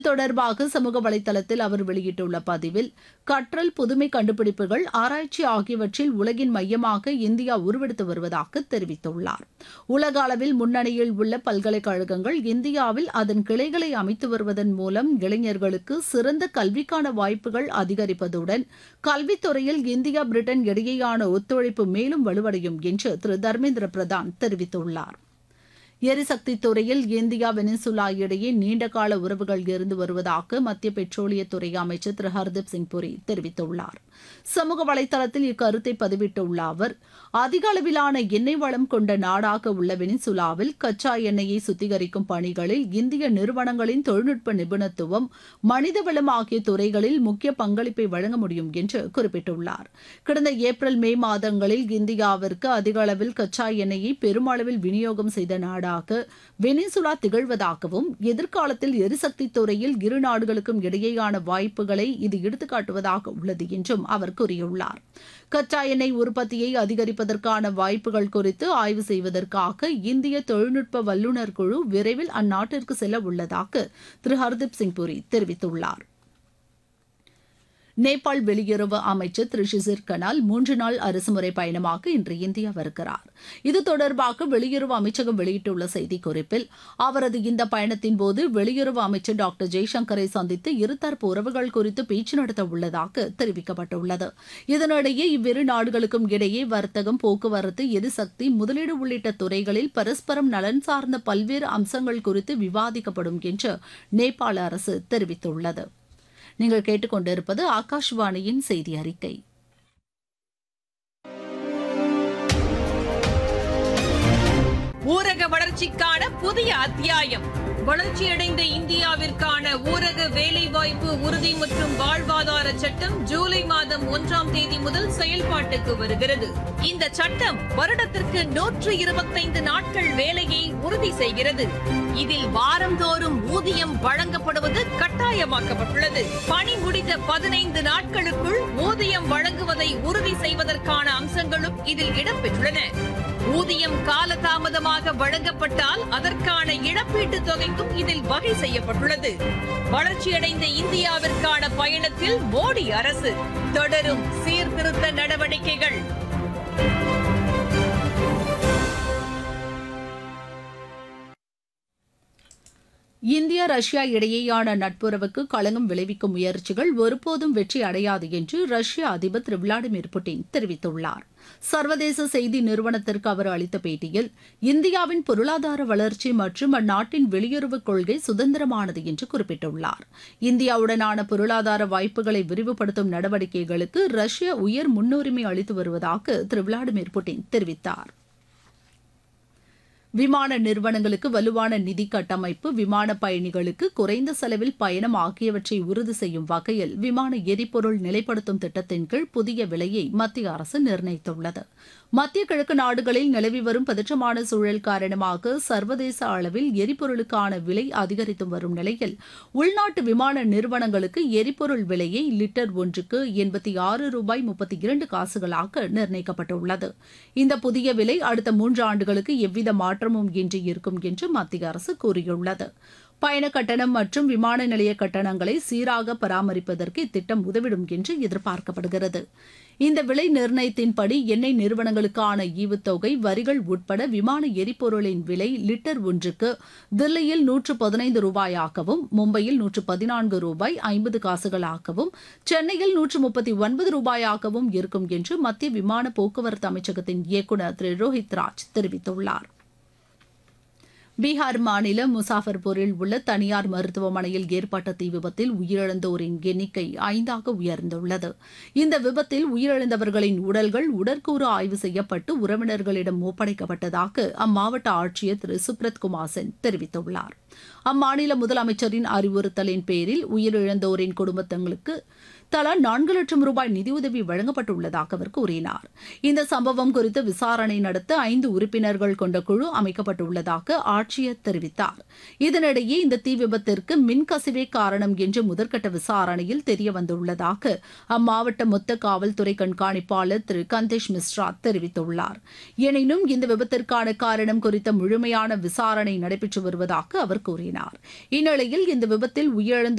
தொடர்பாக சமூக வலைதளத்தில் அவர் வெளியிட்டுள்ள பதிவில் கற்றல் புதுமை கண்டுபிடிப்புகள் ஆராய்ச்சி ஆகியவற்றில் உலகின் மையமாக இந்தியா உருவெடுத்து வருவதாக தெரிவித்துள்ளார் உலக அளவில் முன்னணியில் உள்ள பல்கலைக்கழகங்கள் இந்தியாவில் அதன் கிளைகளை அமைத்து வருவதன் மூலம் இளைஞர்களுக்கு சிறந்த கல்விக்கான வாய்ப்புகள் அதிகரிப்பதுடன் கல்வித்துறையில் இந்தியா பிரிட்டன் இடையேயான ஒத்துழைப்பு மேலும் வலுவடையும் என்று திரு தர்மேந்திர பிரதான் தெரிவித்துள்ளார் எரிசக்தி துறையில் இந்தியா வெனிசுலா இடையே நீண்டகால உறவுகள் இருந்து வருவதாக மத்திய பெட்ரோலியத்துறை அமைச்சர் திரு ஹர்தீப் சிங் புரி தெரிவித்துள்ளார் சமூக வலைதளத்தில் இக்கருத்தை பதிவிட்டுள்ள அவர் அதிக அளவிலான எண்ணெய் வளம் கொண்ட நாடாக உள்ள வெனிசுலாவில் கச்சா எண்ணெயை சுத்திகரிக்கும் பணிகளில் இந்திய நிறுவனங்களின் தொழில்நுட்ப நிபுணத்துவம் மனிதவளம் ஆகிய துறைகளில் முக்கிய பங்களிப்பை வழங்க முடியும் என்று குறிப்பிட்டுள்ளார் கடந்த ஏப்ரல் மே மாதங்களில் இந்தியாவிற்கு அதிக அளவில் கச்சா எண்ணெயை பெருமளவில் விநியோகம் செய்த நாடாக வெனிசுலா திகழ்வதாகவும் எதிர்காலத்தில் எரிசக்தி துறையில் இரு நாடுகளுக்கும் இடையேயான வாய்ப்புகளை இது எடுத்துக்காட்டுவதாக உள்ளது என்றும் அவர் கூறியுள்ளார் கச்சா எண்ணெய் உற்பத்தியை அதிகரிப்பதற்கான வாய்ப்புகள் குறித்து ஆய்வு செய்வதற்காக இந்திய தொழில்நுட்ப வல்லுநர் குழு விரைவில் அந்நாட்டிற்கு செல்ல உள்ளதாக திரு ஹர்தீப் சிங் புரி தெரிவித்துள்ளார் நேபாள் வெளியுறவு அமைச்சர் திரு ஷிசிர் கனால் மூன்று நாள் அரசுமுறை பயணமாக இன்று இந்தியா வருகிறார் இது தொடர்பாக வெளியுறவு அமைச்சகம் வெளியிட்டுள்ள செய்திக்குறிப்பில் அவரது இந்த பயணத்தின் போது வெளியுறவு அமைச்சர் டாக்டர் ஜெய்சங்கரை சந்தித்து இருதரப்பு உறவுகள் குறித்து பேச்சு நடத்த உள்ளதாக தெரிவிக்கப்பட்டுள்ளது இதனிடையே இவ்விரு நாடுகளுக்கும் இடையே வர்த்தகம் போக்குவரத்து எரிசக்தி முதலீடு உள்ளிட்ட துறைகளில் பரஸ்பரம் நலன் சார்ந்த பல்வேறு அம்சங்கள் குறித்து விவாதிக்கப்படும் என்று நேபாள அரசு தெரிவித்துள்ளது நீங்கள் கேட்டுக்கொண்டிருப்பது ஆகாஷ்வாணியின் செய்தி அறிக்கை ஊரக வளர்ச்சிக்கான புதிய அத்தியாயம் வளர்ச்சியடைந்த இந்தியாவிற்கான ஊரக வேலைவாய்ப்பு உறுதி மற்றும் வாழ்வாதார சட்டம் ஜூலை மாதம் ஒன்றாம் தேதி முதல் செயல்பாட்டுக்கு வருகிறது இந்த சட்டம் வருடத்திற்கு நூற்று இருபத்தைந்து நாட்கள் வேலையை உறுதி செய்கிறது இதில் வாரந்தோறும் ஊதியம் வழங்கப்படுவது கட்டாயமாக்கப்பட்டுள்ளது பணி முடிந்த பதினைந்து நாட்களுக்குள் ஊதியம் வழங்குவதை உறுதி செய்வதற்கான அம்சங்களும் இதில் இடம்பெற்றுள்ளன ஊதியம் காலதாமதமாக வழங்கப்பட்டால் அதற்கான இழப்பீட்டுத் தொகைக்கும் இதில் வகை செய்யப்பட்டுள்ளது வளர்ச்சியடைந்த இந்தியாவிற்கான பயணத்தில் மோடி அரசு தொடரும் சீர்திருத்த நடவடிக்கைகள் இந்தியா ரஷ்யா இடையேயான நட்புறவுக்கு களங்கம் விளைவிக்கும் முயற்சிகள் ஒருபோதும் வெற்றி அடையாது என்று ரஷ்ய அதிபர் திரு விளாடிமிர் புட்டின் தெரிவித்துள்ளார் சர்வதேச செய்தி நிறுவனத்திற்கு அவர் அளித்த பேட்டியில் இந்தியாவின் பொருளாதார வளர்ச்சி மற்றும் அந்நாட்டின் வெளியுறவுக் கொள்கை சுதந்திரமானது என்று குறிப்பிட்டுள்ளார் இந்தியாவுடனான பொருளாதார வாய்ப்புகளை விரிவுபடுத்தும் நடவடிக்கைகளுக்கு ரஷ்யா உயர் முன்னுரிமை அளித்து வருவதாக திரு விளாடிமிர் புட்டின் தெரிவித்தார் விமான நிறுவனங்களுக்கு வலுவான நிதி கட்டமைப்பு விமான பயணிகளுக்கு குறைந்த செலவில் பயணம் ஆகியவற்றை உறுதி செய்யும் வகையில் விமான எரிபொருள் நிலைப்படுத்தும் திட்டத்தின் கீழ் புதிய விலையை மத்திய அரசு நிர்ணயித்துள்ளது மத்திய கிழக்கு நாடுகளில் நிலவி வரும் பதற்றமான சூழல் காரணமாக சர்வதேச அளவில் எரிபொருளுக்கான விலை அதிகரித்து வரும் நிலையில் உள்நாட்டு விமான நிறுவனங்களுக்கு எரிபொருள் விலையை லிட்டர் ஒன்றுக்கு எண்பத்தி ஆறு ரூபாய் முப்பத்தி இரண்டு காசுகளாக நிர்ணயிக்கப்பட்டுள்ளது இந்த புதிய விலை அடுத்த மூன்று ஆண்டுகளுக்கு எவ்வித மாற்றமும் இன்றி இருக்கும் என்று மத்திய அரசு கூறியுள்ளது பயண கட்டணம் மற்றும் விமான நிலைய கட்டணங்களை சீராக பராமரிப்பதற்கு இத்திட்டம் உதவிடும் என்று எதிர்பார்க்கப்படுகிறது இந்த விலை நிர்ணயத்தின்படி எண்ணெய் நிறுவனங்களுக்கான ஈவுத்தொகை வரிகள் உட்பட விமான எரிபொருளின் விலை லிட்டர் ஒன்றுக்கு தில்லியில் நூற்று பதினைந்து ரூபாயாகவும் மும்பையில் நூற்று பதினான்கு ரூபாய் ஐம்பது காசுகளாகவும் சென்னையில் நூற்று முப்பத்தி ஒன்பது ரூபாயாகவும் இருக்கும் என்று மத்திய விமான போக்குவரத்து அமைச்சகத்தின் இயக்குநர் திரு ரோஹித் ராஜ் தெரிவித்துள்ளார் பீகார் மாநிலம் முசாஃபர்பூரில் உள்ள தனியார் மருத்துவமனையில் ஏற்பட்ட தீ விபத்தில் உயிரிழந்தோரின் எண்ணிக்கை ஐந்தாக உயர்ந்துள்ளது இந்த விபத்தில் உயிரிழந்தவர்களின் உடல்கள் உடற்கூறு ஆய்வு செய்யப்பட்டு உறவினர்களிடம் ஒப்படைக்கப்பட்டதாக அம்மாவட்ட ஆட்சியர் திரு சுப்ரத் குமார் சென் தெரிவித்துள்ளார் அம்மாநில முதலமைச்சரின் அறிவுறுத்தலின் பேரில் உயிரிழந்தோரின் குடும்பங்களுக்கு தலா நான்கு லட்சம் ரூபாய் நிதியுதவி வழங்கப்பட்டுள்ளதாக அவர் கூறினார் இந்த சம்பவம் குறித்து விசாரணை நடத்த ஐந்து உறுப்பினர்கள் கொண்ட குழு அமைக்கப்பட்டுள்ளதாக ஆட்சியர் தெரிவித்தார் இதனிடையே இந்த தீ விபத்திற்கு மின்கசிவே காரணம் என்று முதற்கட்ட விசாரணையில் தெரியவந்துள்ளதாக அம்மாவட்ட மொத்த காவல்துறை கண்காணிப்பாளர் திரு கந்தேஷ் மிஸ்ரா தெரிவித்துள்ளார் எனினும் இந்த விபத்திற்கான காரணம் குறித்த முழுமையான விசாரணை நடைபெற்று வருவதாக அவர் கூறினார் இந்நிலையில் இந்த விபத்தில் உயிரிழந்த